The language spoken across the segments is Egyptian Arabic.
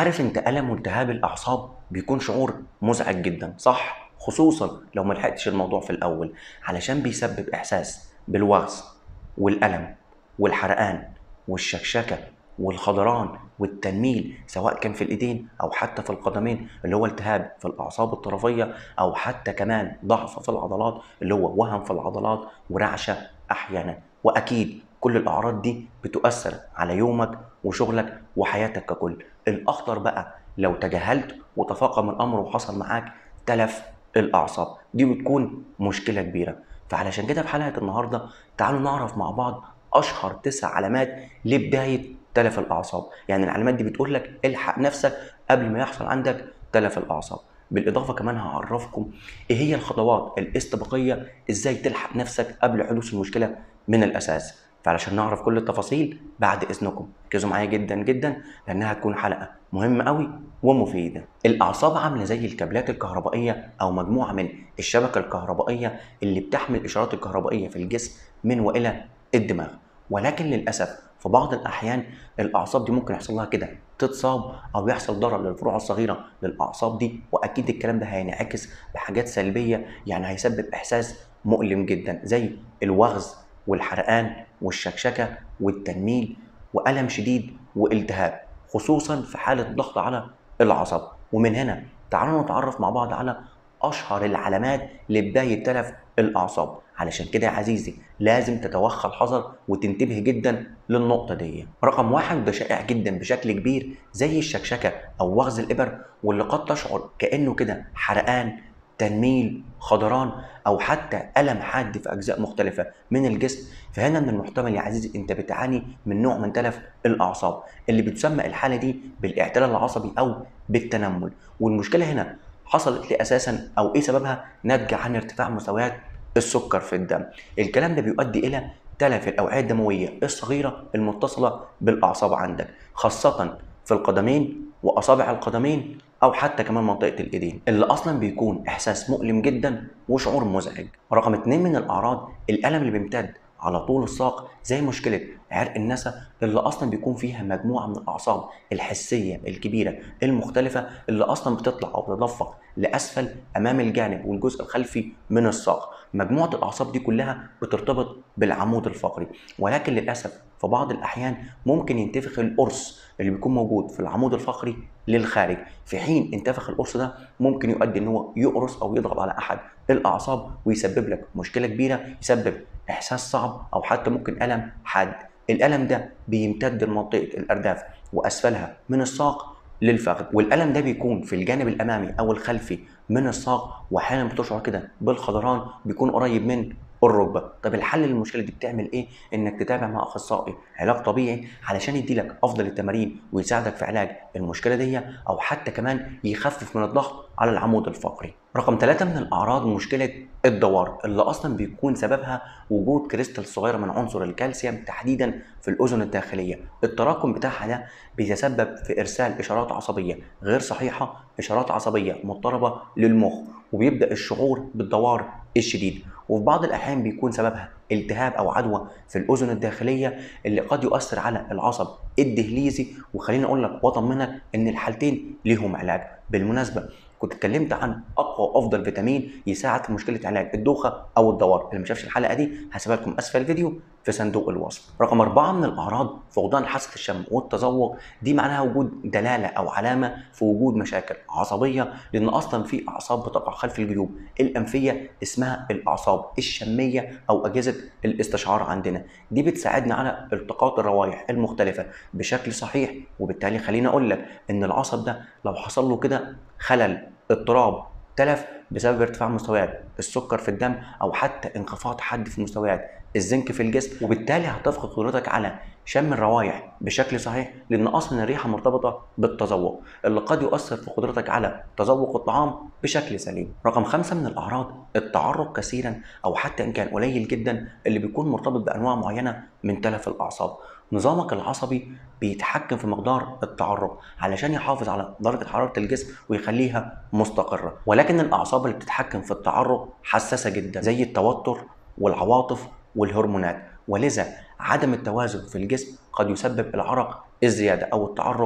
عارف انت الم والتهاب الاعصاب بيكون شعور مزعج جدا صح خصوصا لو ما لحقتش الموضوع في الاول علشان بيسبب احساس بالوغز والالم والحرقان والشكشكه والخضران والتنميل سواء كان في الايدين او حتى في القدمين اللي هو التهاب في الاعصاب الطرفيه او حتى كمان ضعف في العضلات اللي هو وهم في العضلات ورعشه احيانا واكيد كل الاعراض دي بتؤثر على يومك وشغلك وحياتك ككل الاخطر بقى لو تجاهلت وتفاقم الامر وحصل معاك تلف الاعصاب دي بتكون مشكله كبيره فعلشان كده في حلقه النهارده تعالوا نعرف مع بعض اشهر تسع علامات لبدايه تلف الاعصاب يعني العلامات دي بتقول لك الحق نفسك قبل ما يحصل عندك تلف الاعصاب بالاضافه كمان هعرفكم ايه هي الخطوات الاستباقيه ازاي تلحق نفسك قبل حدوث المشكله من الاساس فعلشان نعرف كل التفاصيل بعد اذنكم ركزوا معايا جدا جدا لانها هتكون حلقه مهمه قوي ومفيده الاعصاب عامله زي الكابلات الكهربائيه او مجموعه من الشبكه الكهربائيه اللي بتحمل الاشارات الكهربائيه في الجسم من والى الدماغ ولكن للاسف في بعض الاحيان الاعصاب دي ممكن يحصل لها كده تتصاب او يحصل ضرر للفروع الصغيره للاعصاب دي واكيد الكلام ده هينعكس بحاجات سلبيه يعني هيسبب احساس مؤلم جدا زي الوغز والحرقان والشكشكه والتنميل والم شديد والتهاب خصوصا في حاله ضغط على العصب ومن هنا تعالوا نتعرف مع بعض على اشهر العلامات لبدايه تلف الاعصاب علشان كده يا عزيزي لازم تتوخى الحذر وتنتبه جدا للنقطة دي رقم واحد وده شائع جدا بشكل كبير زي الشكشكة أو وغز الإبر واللي قد تشعر كأنه كده حرقان تنميل خضران او حتى الم حاد في اجزاء مختلفه من الجسم فهنا من المحتمل يا عزيزي انت بتعاني من نوع من تلف الاعصاب اللي بتسمى الحاله دي بالاعتلال العصبي او بالتنمل والمشكله هنا حصلت لي اساسا او ايه سببها ناتجه عن ارتفاع مستويات السكر في الدم الكلام ده بيؤدي الى تلف الاوعيه الدمويه الصغيره المتصله بالاعصاب عندك خاصه في القدمين واصابع القدمين او حتى كمان منطقه الايدين اللي اصلا بيكون احساس مؤلم جدا وشعور مزعج رقم اتنين من الاعراض الالم اللي بيمتد على طول الساق زي مشكله عرق النسا اللي اصلا بيكون فيها مجموعه من الاعصاب الحسيه الكبيره المختلفه اللي اصلا بتطلع او تتدفق لاسفل امام الجانب والجزء الخلفي من الساق مجموعه الاعصاب دي كلها بترتبط بالعمود الفقري ولكن للاسف في بعض الاحيان ممكن ينتفخ القرص اللي بيكون موجود في العمود الفقري للخارج في حين انتفخ القرص ده ممكن يؤدي ان هو يقرص او يضغط على احد الاعصاب ويسبب لك مشكله كبيره يسبب احساس صعب او حتى ممكن الم حاد الالم ده بيمتد لمنطقه الارداف واسفلها من الساق للفخذ والالم ده بيكون في الجانب الامامي او الخلفي من الساق واحيانا بتشعر كده بالخضران بيكون قريب من الركبه طب الحل للمشكله دي بتعمل ايه انك تتابع مع اخصائي علاج طبيعي علشان يديلك افضل التمارين ويساعدك في علاج المشكله دي او حتى كمان يخفف من الضغط على العمود الفقري رقم ثلاثة من الأعراض مشكلة الدوار اللي أصلا بيكون سببها وجود كريستال صغيرة من عنصر الكالسيوم تحديدا في الأذن الداخلية التراكم بتاعها ده بيتسبب في إرسال إشارات عصبية غير صحيحة إشارات عصبية مضطربة للمخ وبيبدأ الشعور بالدوار الشديد وفي بعض الأحيان بيكون سببها التهاب أو عدوى في الأذن الداخلية اللي قد يؤثر على العصب الدهليزي وخليني أقول لك وأطمنك إن الحالتين ليهم علاج بالمناسبة كنت اتكلمت عن اقوى وافضل فيتامين يساعد في مشكله علاج الدوخه او الدوار اللي ما شافش الحلقه دي هسيبها لكم اسفل الفيديو في صندوق الوصف رقم أربعة من الأعراض فقدان حاسة الشم والتذوق دي معناها وجود دلالة أو علامة في وجود مشاكل عصبية لأن أصلا في أعصاب بتقع خلف الجيوب الأنفية اسمها الأعصاب الشمية أو أجهزة الاستشعار عندنا دي بتساعدنا على التقاط الروائح المختلفة بشكل صحيح وبالتالي خليني أقول لك إن العصب ده لو حصل له كده خلل اضطراب تلف بسبب ارتفاع مستويات السكر في الدم او حتى انخفاض حاد في مستويات الزنك في الجسم وبالتالي هتفقد قدرتك على شم الروائح بشكل صحيح لان اصلا الريحه مرتبطه بالتذوق اللي قد يؤثر في قدرتك على تذوق الطعام بشكل سليم رقم خمسة من الاعراض التعرق كثيرا او حتى ان كان قليل جدا اللي بيكون مرتبط بانواع معينه من تلف الاعصاب نظامك العصبي بيتحكم في مقدار التعرق علشان يحافظ على درجه حراره الجسم ويخليها مستقره ولكن الاعصاب اللي بتتحكم في التعرق حساسه جدا زي التوتر والعواطف والهرمونات ولذا عدم التوازن في الجسم قد يسبب العرق الزياده او التعرق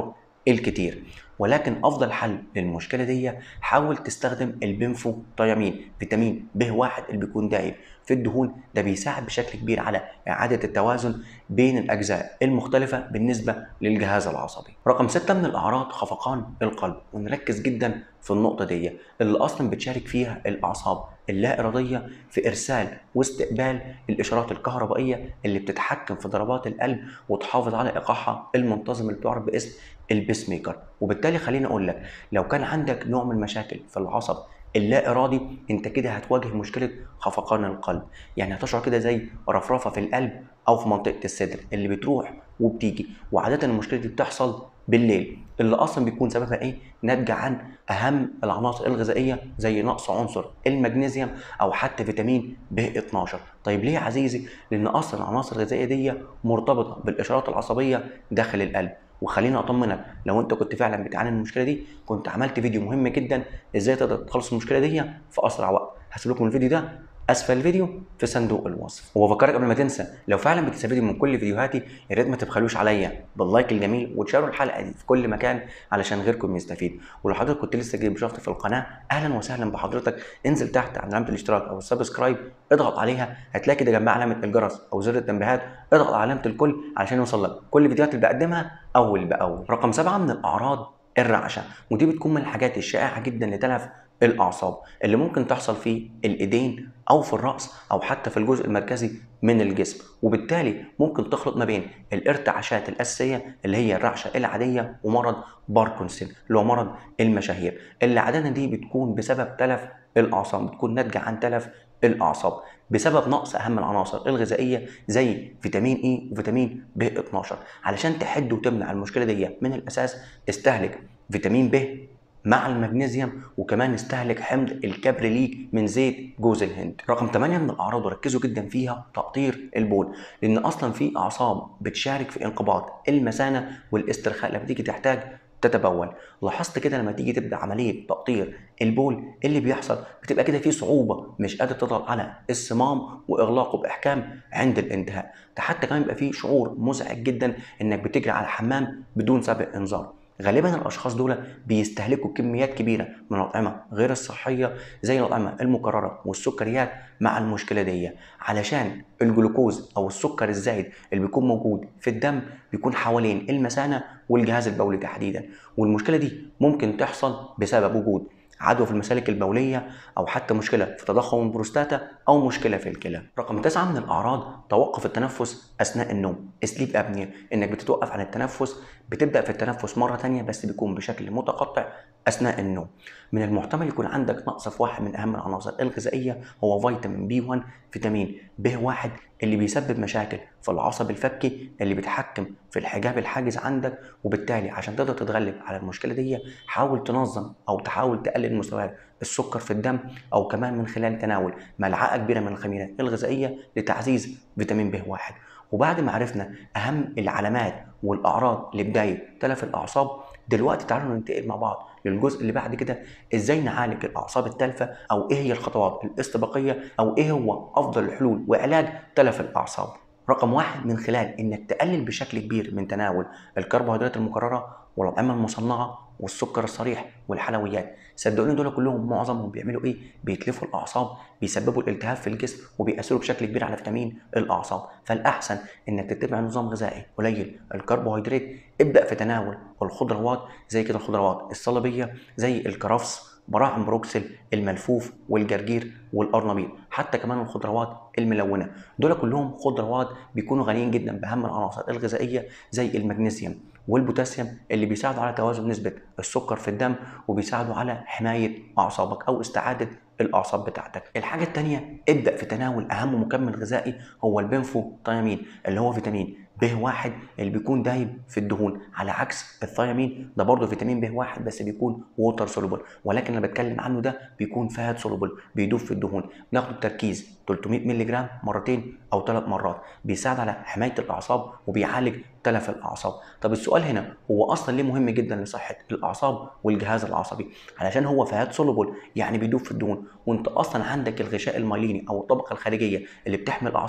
الكتير ولكن افضل حل للمشكله دي حاول تستخدم البنفو تيامين فيتامين ب واحد اللي بيكون دايب في الدهون ده بيساعد بشكل كبير على اعاده التوازن بين الاجزاء المختلفه بالنسبه للجهاز العصبي رقم ستة من الاعراض خفقان القلب ونركز جدا في النقطه دي اللي اصلا بتشارك فيها الاعصاب اللا اراديه في ارسال واستقبال الاشارات الكهربائيه اللي بتتحكم في ضربات القلب وتحافظ على ايقاعها المنتظم اللي بتعرف باسم البيس ميكر وبالتالي خليني اقول لك لو كان عندك نوع من المشاكل في العصب اللا ارادي انت كده هتواجه مشكله خفقان القلب يعني هتشعر كده زي رفرفه في القلب او في منطقه الصدر اللي بتروح وبتيجي وعاده المشكله دي بتحصل بالليل اللي اصلا بيكون سببها ايه ناتجه عن اهم العناصر الغذائيه زي نقص عنصر المغنيسيوم او حتى فيتامين ب 12 طيب ليه يا عزيزي لان اصلا العناصر الغذائيه دي مرتبطه بالاشارات العصبيه داخل القلب وخليني اطمنك لو انت كنت فعلا بتعاني من المشكله دي كنت عملت فيديو مهم جدا ازاي تقدر تخلص المشكله دي في اسرع وقت هسيب لكم الفيديو ده اسفل الفيديو في صندوق الوصف وبفكرك قبل ما تنسى لو فعلا بتستفيدوا من كل فيديوهاتي يا ريت ما تبخلوش عليا باللايك الجميل وتشاركوا الحلقه دي في كل مكان علشان غيركم يستفيد ولو حضرتك كنت لسه جديد بشرفت في القناه اهلا وسهلا بحضرتك انزل تحت عند علامه الاشتراك او السبسكرايب اضغط عليها هتلاقي كده جنبها علامه الجرس او زر التنبيهات اضغط على علامه الكل علشان يوصل لك كل الفيديوهات اللي بقدمها اول باول رقم سبعة من الاعراض الرعشه ودي بتكون من الحاجات الشائعه جدا لتلف الاعصاب اللي ممكن تحصل في الايدين او في الراس او حتى في الجزء المركزي من الجسم وبالتالي ممكن تخلط ما بين الارتعاشات الاساسيه اللي هي الرعشه العاديه ومرض باركنسون اللي هو مرض المشاهير اللي عاده دي بتكون بسبب تلف الاعصاب بتكون ناتجه عن تلف الاعصاب بسبب نقص اهم العناصر الغذائيه زي فيتامين اي وفيتامين ب 12 علشان تحد وتمنع المشكله دي من الاساس استهلك فيتامين ب مع المغنيسيوم وكمان استهلك حمض الكبريليك من زيت جوز الهند رقم 8 من الاعراض وركزوا جدا فيها تقطير البول لان اصلا في اعصاب بتشارك في انقباض المثانه والاسترخاء لما تيجي تحتاج تتبول لاحظت كده لما تيجي تبدا عمليه تقطير البول اللي بيحصل بتبقى كده في صعوبه مش قادر تضغط على الصمام واغلاقه باحكام عند الانتهاء ده حتى كمان بيبقى في شعور مزعج جدا انك بتجري على الحمام بدون سابق انذار غالبا الاشخاص دول بيستهلكوا كميات كبيره من الاطعمه غير الصحيه زي الاطعمه المكرره والسكريات مع المشكله دي علشان الجلوكوز او السكر الزايد اللي بيكون موجود في الدم بيكون حوالين المثانه والجهاز البولي تحديدا والمشكله دي ممكن تحصل بسبب وجود عدوى في المسالك البولية أو حتى مشكلة في تضخم البروستاتا أو مشكلة في الكلى. رقم تسعة من الأعراض توقف التنفس أثناء النوم، سليب أبنيا، إنك بتتوقف عن التنفس بتبدأ في التنفس مرة تانية بس بيكون بشكل متقطع أثناء النوم. من المحتمل يكون عندك نقص في واحد من أهم العناصر الغذائية هو فيتامين بي 1 فيتامين ب 1 اللي بيسبب مشاكل في العصب الفكي اللي بيتحكم في الحجاب الحاجز عندك وبالتالي عشان تقدر تتغلب على المشكله دي حاول تنظم او تحاول تقلل مستويات السكر في الدم او كمان من خلال تناول ملعقه كبيره من الخميره الغذائيه لتعزيز فيتامين ب 1 وبعد ما عرفنا اهم العلامات والاعراض لبدايه تلف الاعصاب دلوقتي تعالوا ننتقل مع بعض للجزء اللي بعد كده ازاي نعالج الاعصاب التالفه او ايه هي الخطوات الاستباقيه او ايه هو افضل الحلول وعلاج تلف الاعصاب رقم واحد من خلال انك تقلل بشكل كبير من تناول الكربوهيدرات المكرره والاطعمه المصنعه والسكر الصريح والحلويات صدقوني دول كلهم معظمهم بيعملوا ايه بيتلفوا الاعصاب بيسببوا الالتهاب في الجسم وبيأثروا بشكل كبير على فيتامين الاعصاب فالاحسن انك تتبع نظام غذائي قليل الكربوهيدرات ابدا في تناول الخضروات زي كده الخضروات الصلبيه زي الكرفس براعم بروكسل الملفوف والجرجير والقرنبيط حتى كمان الخضروات الملونه دول كلهم خضروات بيكونوا غنيين جدا باهم العناصر الغذائيه زي المغنيسيوم والبوتاسيوم اللي بيساعدوا على توازن نسبه السكر في الدم وبيساعدوا على حمايه اعصابك او استعاده الاعصاب بتاعتك الحاجه الثانيه ابدا في تناول اهم مكمل غذائي هو البنفو تيامين اللي هو فيتامين ب واحد اللي بيكون دايب في الدهون على عكس الثيامين ده برضه فيتامين ب واحد بس بيكون ووتر سولوبل ولكن اللي بتكلم عنه ده بيكون فات سولوبل بيدوب في الدهون بناخده بتركيز 300 مللي جرام مرتين او ثلاث مرات بيساعد على حمايه الاعصاب وبيعالج تلف الاعصاب طب السؤال هنا هو اصلا ليه مهم جدا لصحه الاعصاب والجهاز العصبي علشان هو فات سولوبل يعني بيدوب في الدهون وانت اصلا عندك الغشاء المايليني او الطبقه الخارجيه اللي بتحمي الاعصاب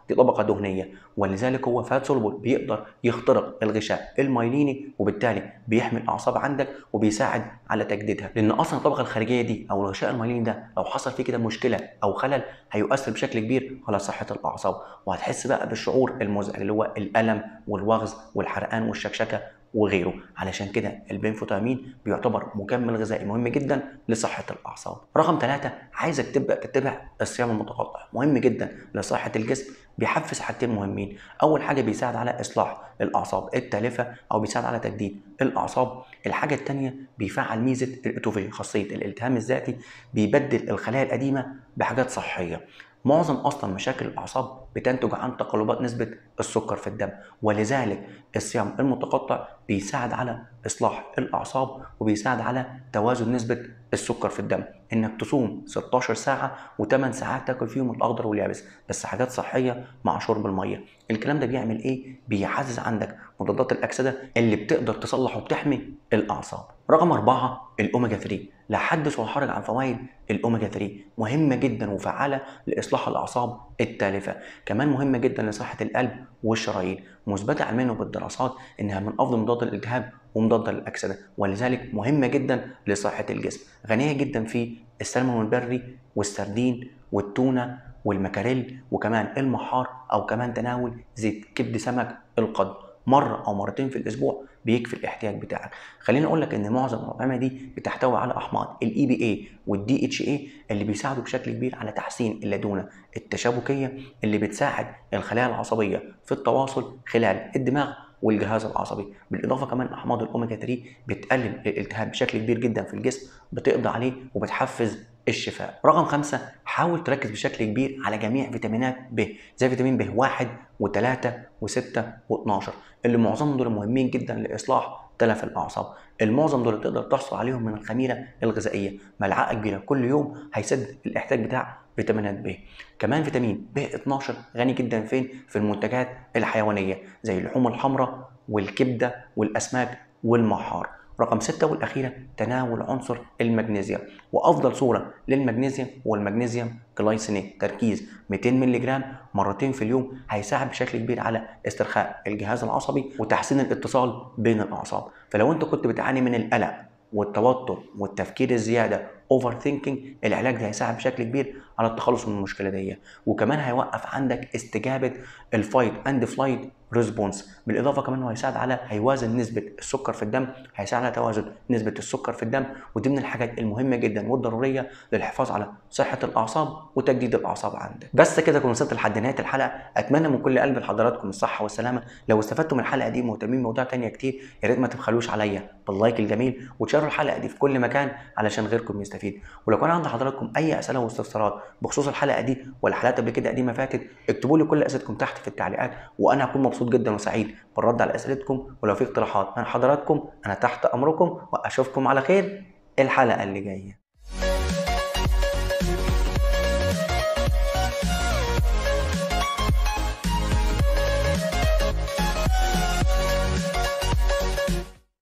دي طبقه دهنيه ولذلك هو فات سولبل بيقدر يخترق الغشاء المايليني وبالتالي بيحمي الاعصاب عندك وبيساعد على تجديدها لان اصلا الطبقه الخارجيه دي او الغشاء المايليني ده لو حصل فيه كده مشكله او خلل هيؤثر بشكل كبير على صحه الاعصاب وهتحس بقى بالشعور المزعج اللي هو الالم والوغز والحرقان والشكشكه وغيره علشان كده البنفوتامين بيعتبر مكمل غذائي مهم جدا لصحة الأعصاب رقم ثلاثة عايزك تبدأ تتبع الصيام المتقطع مهم جدا لصحة الجسم بيحفز حاجتين مهمين أول حاجة بيساعد على إصلاح الأعصاب التالفة أو بيساعد على تجديد الأعصاب الحاجة الثانية بيفعل ميزة الأتوفي خاصية الالتهام الذاتي بيبدل الخلايا القديمة بحاجات صحية معظم اصلا مشاكل الاعصاب بتنتج عن تقلبات نسبه السكر في الدم ولذلك الصيام المتقطع بيساعد على اصلاح الاعصاب وبيساعد على توازن نسبه السكر في الدم انك تصوم 16 ساعه و8 ساعات تاكل فيهم الاخضر واليابس بس حاجات صحيه مع شرب الميه الكلام ده بيعمل ايه بيعزز عندك مضادات الاكسده اللي بتقدر تصلح وبتحمي الاعصاب رقم أربعة الأوميجا 3 لا حدث ولا حرج عن فوائد الأوميجا 3 مهمة جدا وفعالة لإصلاح الأعصاب التالفة كمان مهمة جدا لصحة القلب والشرايين مثبتة علميا وبالدراسات إنها من أفضل مضاد الالتهاب ومضادة للأكسدة ولذلك مهمة جدا لصحة الجسم غنية جدا في السلمون البري والسردين والتونة والمكاريل وكمان المحار أو كمان تناول زيت كبد سمك القد مرة أو مرتين في الأسبوع بيكفي الاحتياج بتاعك خليني اقول لك ان معظم الاطعمه دي بتحتوي على احماض الاي بي اي والدي اتش اي اللي بيساعدوا بشكل كبير على تحسين اللدونه التشابكيه اللي بتساعد الخلايا العصبيه في التواصل خلال الدماغ والجهاز العصبي بالاضافه كمان احماض الاوميجا 3 بتقلل الالتهاب بشكل كبير جدا في الجسم بتقضي عليه وبتحفز الشفاء رقم خمسة حاول تركز بشكل كبير على جميع فيتامينات ب زي فيتامين ب 1 و3 و6 و12 اللي معظمهم دول مهمين جدا لاصلاح تلف الاعصاب المعظم دول تقدر تحصل عليهم من الخميره الغذائيه ملعقه كبيره كل يوم هيسد الاحتياج بتاع فيتامينات ب كمان فيتامين ب 12 غني جدا فين في المنتجات الحيوانيه زي اللحوم الحمراء والكبده والاسماك والمحار رقم ستة والأخيرة تناول عنصر المغنيسيوم وأفضل صورة للمغنيسيوم هو المغنيسيوم جلايسينيت تركيز 200 مللي جرام مرتين في اليوم هيساعد بشكل كبير على استرخاء الجهاز العصبي وتحسين الاتصال بين الأعصاب فلو أنت كنت بتعاني من القلق والتوتر والتفكير الزياده اوفر ثينكينج العلاج ده هيساعد بشكل كبير على التخلص من المشكله دي وكمان هيوقف عندك استجابه الفايت اند فلايت ريسبونس بالاضافه كمان هو هيساعد على هيوازن نسبه السكر في الدم هيساعد على توازن نسبه السكر في الدم ودي من الحاجات المهمه جدا والضروريه للحفاظ على صحه الاعصاب وتجديد الاعصاب عندك بس كده كنا وصلت لحد نهايه الحلقه اتمنى من كل قلب لحضراتكم الصحه والسلامه لو استفدتوا من الحلقه دي مهتمين بموضوع تانية كتير يا ريت ما تبخلوش عليا باللايك الجميل وتشاركوا الحلقه دي في كل مكان علشان غيركم يستفيد ولو كان عند حضراتكم اي اسئله واستفسارات بخصوص الحلقه دي ولا حلقات قبل كده قديمه فاتت اكتبوا لي كل اسئلتكم تحت في التعليقات وانا هكون مبسوط جدا وسعيد بالرد على اسئلتكم ولو في اقتراحات من حضراتكم انا تحت امركم واشوفكم على خير الحلقه اللي جايه